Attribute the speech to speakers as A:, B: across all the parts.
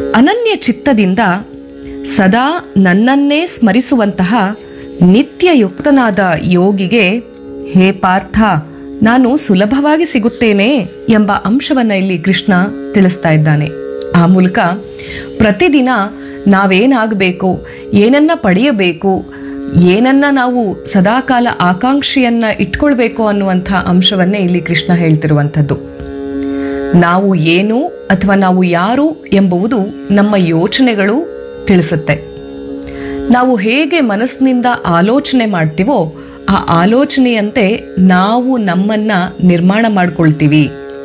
A: ಅನನ್ಯ ಚಿತ್ತದಿಂದ ಸದಾ ನನ್ನನ್ನೇ ಸ್ಮರಿಸುವಂತಹ ನಿತ್ಯಯುಕ್ತನಾದ ಯೋಗಿಗೆ ಹೇ ಪಾರ್ಥ ನಾನು ಸುಲಭವಾಗಿ ಸಿಗುತ್ತೇನೆ ಎಂಬ ಅಂಶವನ್ನ ಇಲ್ಲಿ ಕೃಷ್ಣ ತಿಳಿಸ್ತಾ ಇದ್ದಾನೆ ಆ ಮೂಲಕ ಪ್ರತಿದಿನ ನಾವೇನಾಗಬೇಕು ಏನನ್ನ ಪಡೆಯಬೇಕು ಏನನ್ನ ನಾವು ಸದಾಕಾಲ ಆಕಾಂಕ್ಷೆಯನ್ನ ಇಟ್ಕೊಳ್ಬೇಕು ಅನ್ನುವಂಥ ಅಂಶವನ್ನೇ ಇಲ್ಲಿ ಕೃಷ್ಣ ಹೇಳ್ತಿರುವಂಥದ್ದು ನಾವು ಏನು ಅಥವಾ ನಾವು ಯಾರು ಎಂಬುವುದು ನಮ್ಮ ಯೋಚನೆಗಳು ತಿಳಿಸುತ್ತೆ ನಾವು ಹೇಗೆ ಮನಸ್ಸಿನಿಂದ ಆಲೋಚನೆ ಮಾಡ್ತೀವೋ ಆ ಆಲೋಚನೆಯಂತೆ ನಾವು ನಮ್ಮನ್ನ ನಿರ್ಮಾಣ ಮಾಡ್ಕೊಳ್ತೀವಿ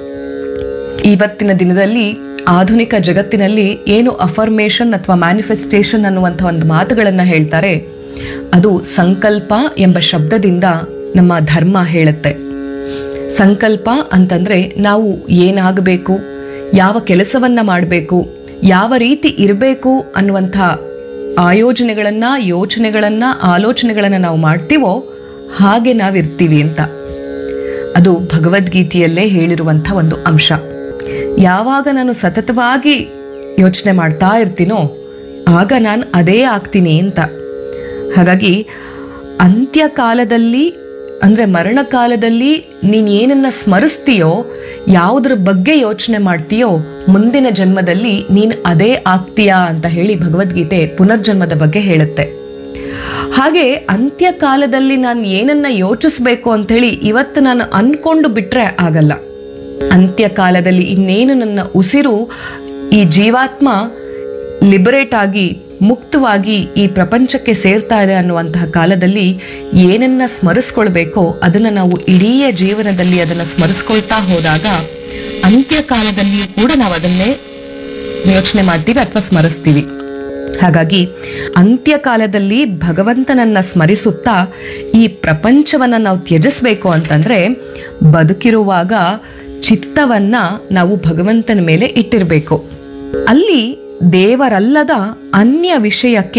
A: ಇವತ್ತಿನ ದಿನದಲ್ಲಿ ಆಧುನಿಕ ಜಗತ್ತಿನಲ್ಲಿ ಏನು ಅಫರ್ಮೇಷನ್ ಅಥವಾ ಮ್ಯಾನಿಫೆಸ್ಟೇಷನ್ ಅನ್ನುವಂಥ ಒಂದು ಮಾತುಗಳನ್ನ ಹೇಳ್ತಾರೆ ಅದು ಸಂಕಲ್ಪ ಎಂಬ ಶಬ್ದದಿಂದ ನಮ್ಮ ಧರ್ಮ ಹೇಳುತ್ತೆ ಸಂಕಲ್ಪ ಅಂತಂದ್ರೆ ನಾವು ಏನಾಗಬೇಕು ಯಾವ ಕೆಲಸವನ್ನ ಮಾಡಬೇಕು ಯಾವ ರೀತಿ ಇರಬೇಕು ಅನ್ನುವಂಥ ಆಯೋಜನೆಗಳನ್ನ ಯೋಚನೆಗಳನ್ನ ಆಲೋಚನೆಗಳನ್ನ ನಾವು ಮಾಡ್ತೀವೋ ಹಾಗೆ ನಾವಿರ್ತೀವಿ ಅಂತ ಅದು ಭಗವದ್ಗೀತೆಯಲ್ಲೇ ಹೇಳಿರುವಂಥ ಒಂದು ಅಂಶ ಯಾವಾಗ ನಾನು ಸತತವಾಗಿ ಯೋಚನೆ ಮಾಡ್ತಾ ಇರ್ತೀನೋ ಆಗ ನಾನು ಅದೇ ಆಗ್ತೀನಿ ಅಂತ ಹಾಗಾಗಿ ಅಂತ್ಯಕಾಲದಲ್ಲಿ ಅಂದರೆ ಮರಣಕಾಲದಲ್ಲಿ ನೀನು ಏನನ್ನ ಸ್ಮರಿಸ್ತೀಯೋ ಯಾವುದ್ರ ಬಗ್ಗೆ ಯೋಚನೆ ಮಾಡ್ತೀಯೋ ಮುಂದಿನ ಜನ್ಮದಲ್ಲಿ ನೀನು ಅದೇ ಆಗ್ತೀಯಾ ಅಂತ ಹೇಳಿ ಭಗವದ್ಗೀತೆ ಪುನರ್ಜನ್ಮದ ಬಗ್ಗೆ ಹೇಳುತ್ತೆ ಹಾಗೆ ಅಂತ್ಯಕಾಲದಲ್ಲಿ ನಾನು ಏನನ್ನ ಯೋಚಿಸ್ಬೇಕು ಅಂತ ಹೇಳಿ ಇವತ್ತು ನಾನು ಅನ್ಕೊಂಡು ಬಿಟ್ರೆ ಆಗಲ್ಲ ಅಂತ್ಯಕಾಲದಲ್ಲಿ ಇನ್ನೇನು ನನ್ನ ಉಸಿರು ಈ ಜೀವಾತ್ಮ ಲಿಬರೇಟ್ ಆಗಿ ಮುಕ್ತವಾಗಿ ಈ ಪ್ರಪಂಚಕ್ಕೆ ಸೇರ್ತಾ ಇದೆ ಅನ್ನುವಂತಹ ಕಾಲದಲ್ಲಿ ಏನನ್ನ ಸ್ಮರಿಸ್ಕೊಳ್ಬೇಕೋ ಅದನ್ನ ನಾವು ಇಡೀ ಜೀವನದಲ್ಲಿ ಅದನ್ನ ಸ್ಮರಿಸ್ಕೊಳ್ತಾ ಹೋದಾಗ ಅಂತ್ಯಕಾಲದಲ್ಲಿಯೂ ಕೂಡ ನಾವು ಅದನ್ನೇ ಯೋಚನೆ ಮಾಡ್ತೀವಿ ಅಥವಾ ಸ್ಮರಿಸ್ತೀವಿ ಹಾಗಾಗಿ ಅಂತ್ಯಕಾಲದಲ್ಲಿ ಭಗವಂತನನ್ನ ಸ್ಮರಿಸುತ್ತಾ ಈ ಪ್ರಪಂಚವನ್ನ ನಾವು ತ್ಯಜಿಸ್ಬೇಕು ಅಂತಂದ್ರೆ ಬದುಕಿರುವಾಗ ಚಿತ್ತವನ್ನ ನಾವು ಭಗವಂತನ ಮೇಲೆ ಇಟ್ಟಿರಬೇಕು ಅಲ್ಲಿ ದೇವರಲ್ಲದ ಅನ್ಯ ವಿಷಯಕ್ಕೆ